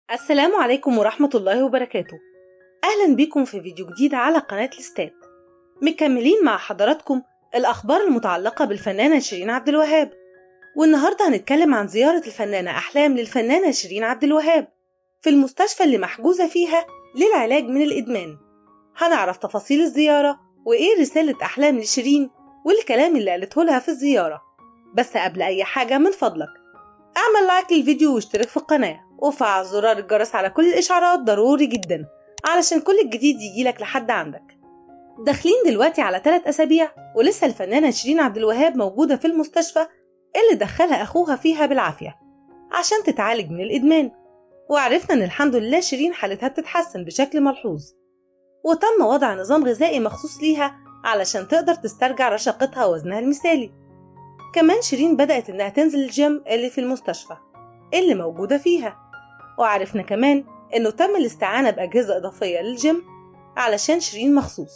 السلام عليكم ورحمة الله وبركاته أهلا بكم في فيديو جديد على قناة الاستاد مكملين مع حضراتكم الأخبار المتعلقة بالفنانة شيرين عبد الوهاب والنهاردة هنتكلم عن زيارة الفنانة أحلام للفنانة شيرين عبد الوهاب في المستشفى اللي محجوزة فيها للعلاج من الإدمان هنعرف تفاصيل الزيارة وإيه رسالة أحلام لشيرين والكلام اللي قالته لها في الزيارة بس قبل أي حاجة من فضلك اعمل لايك للفيديو واشترك في القناة وفعل زرار الجرس على كل الإشعارات ضروري جدا علشان كل الجديد يجيلك لحد عندك داخلين دلوقتي على ثلاث أسابيع ولسه الفنانة شيرين عبد الوهاب موجودة في المستشفى اللي دخلها أخوها فيها بالعافية عشان تتعالج من الإدمان وعرفنا إن الحمد لله شيرين حالتها بتتحسن بشكل ملحوظ وتم وضع نظام غذائي مخصوص ليها علشان تقدر تسترجع رشاقتها ووزنها المثالي كمان شيرين بدأت إنها تنزل الجيم اللي في المستشفى اللي موجودة فيها وعرفنا كمان إنه تم الاستعانة بأجهزة إضافية للجيم علشان شيرين مخصوص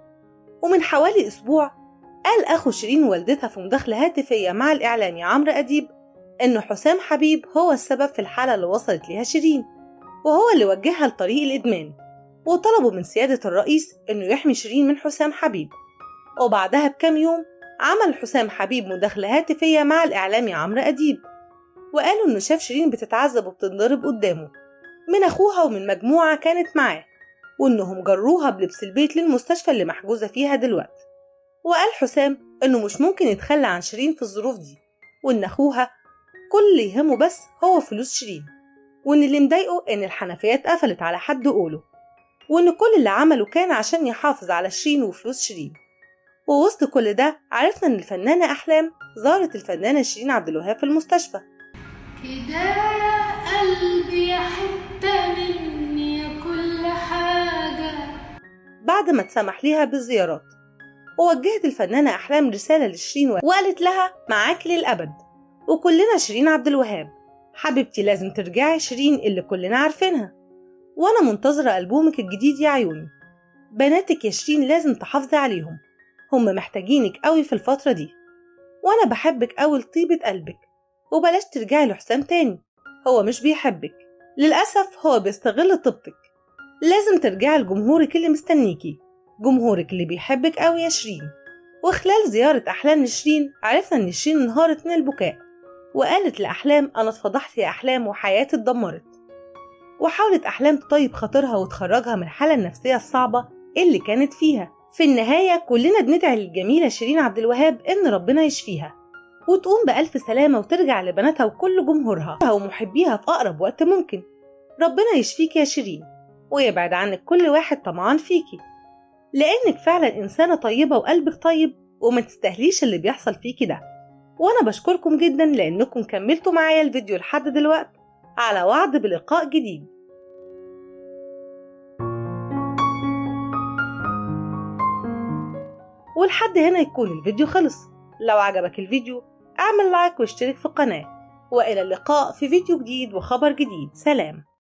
ومن حوالي أسبوع قال أخو شيرين ووالدتها في مداخلة هاتفية مع الإعلامي عمرو أديب إنه حسام حبيب هو السبب في الحالة اللي وصلت ليها شيرين وهو اللي وجهها لطريق الإدمان وطلبوا من سيادة الرئيس إنه يحمي شيرين من حسام حبيب وبعدها بكام يوم عمل حسام حبيب مداخلة هاتفية مع الإعلامي عمرو أديب وقالوا إنه شاف شيرين بتتعذب وبتنضرب قدامه من أخوها ومن مجموعة كانت معاه وإنهم جروها بلبس البيت للمستشفى اللي محجوزة فيها دلوقتي وقال حسام إنه مش ممكن يتخلى عن شيرين في الظروف دي وإن أخوها كل اللي يهمه بس هو فلوس شيرين وإن اللي مضايقه إن الحنفيات قفلت على حد قوله وإن كل اللي عمله كان عشان يحافظ على شيرين وفلوس شيرين ووسط كل ده عرفنا إن الفنانة أحلام زارت الفنانة شيرين عبد الوهاب في المستشفى كده يا قلبي يا حتة مني يا كل حاجة بعد ما اتسمح ليها بالزيارات ووجهت الفنانة أحلام رسالة لشيرين وقالت لها معاك للأبد وكلنا شيرين عبد الوهاب حبيبتي لازم ترجعي شيرين اللي كلنا عارفينها وأنا منتظرة ألبومك الجديد يا عيوني بناتك يا شيرين لازم تحافظي عليهم هم محتاجينك قوي في الفترة دي وأنا بحبك قوي لطيبة قلبك وبلاش ترجعي لحسام تاني هو مش بيحبك للأسف هو بيستغل طيبتك لازم ترجعي لجمهورك اللي مستنيكي جمهورك اللي بيحبك قوي يا شيرين وخلال زيارة أحلام لشيرين عرفنا إن شيرين انهارت من البكاء وقالت لأحلام أنا اتفضحت يا أحلام وحياتي اتدمرت وحاولت أحلام تطيب خاطرها وتخرجها من الحالة النفسية الصعبة اللي كانت فيها في النهاية كلنا بندعي للجميلة شيرين عبد الوهاب إن ربنا يشفيها وتقوم بألف سلامة وترجع لبناتها وكل جمهورها ومحبيها في أقرب وقت ممكن ربنا يشفيك يا شيرين ويبعد عنك كل واحد طمعان فيكي لأنك فعلا إنسانة طيبة وقلبك طيب وما تستاهليش اللي بيحصل فيكي ده وأنا بشكركم جدا لأنكم كملتوا معايا الفيديو لحد دلوقت على وعد بلقاء جديد ولحد هنا يكون الفيديو خلص لو عجبك الفيديو اعمل لايك واشترك في القناة وإلى اللقاء في فيديو جديد وخبر جديد سلام